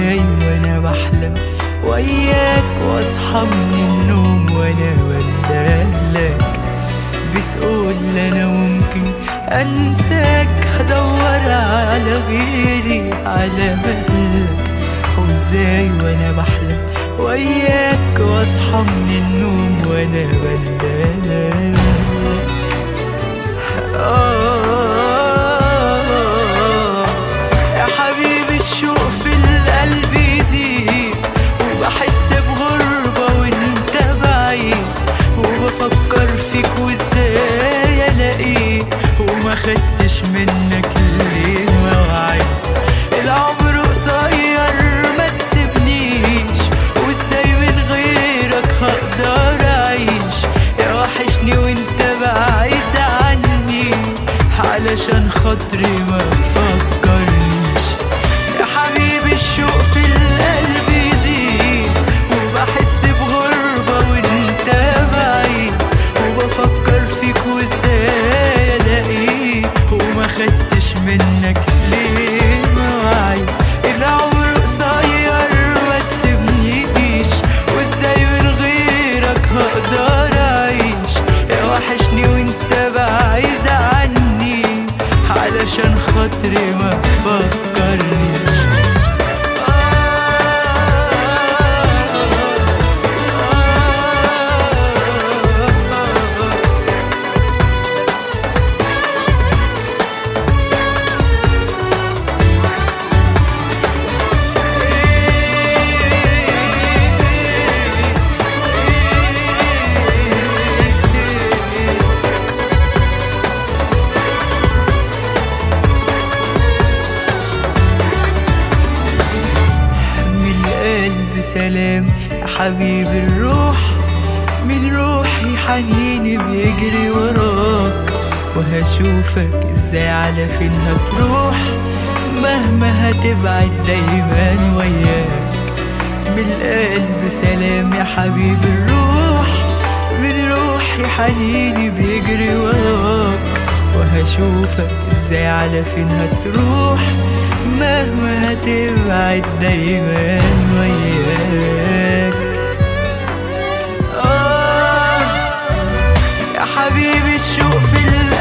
وازاي وانا بحلم وياك واصحى من النوم وانا بندهلك بتقول انا ممكن انساك هدور على غيري على مهلك وازاي وانا بحلم وياك واصحى من النوم وانا بندهلك آه يا حبيبي الشوق في القلب يزيد وبحس بغربة وانت بعيد وبفكر فيك وازاي الاقيك وما خدتش منك ليه مواعيد العمر قصير ما تسيبنيش وازاي من غيرك هقدر اعيش يا وحشني وانت بعيد عني علشان خاطري ما تفكرنيش يا حبيبي الشوق في القلب يزيد وبحس بغربة وانت بعيد وبفكر فيك وازاي الاقيك وما خدتش منك ليه مواعيد العمر قصير ما تسيبنيش وازاي من غيرك هقدر اعيش يا وحشني وانت بعيد عني علشان خاطري ما تفكرنيش من القلب سلام يا حبيب الروح من روحي حنيني بيجري وراك وهشوفك ازاي على فين هتروح مهما هتبعد دايما وياك من القلب سلام يا حبيب الروح من روحي حنيني بيجري وراك وهشوفك ازاي على فين هتروح مهما هتبعد دايما وياك آه يا حبيبي الشوق في القلب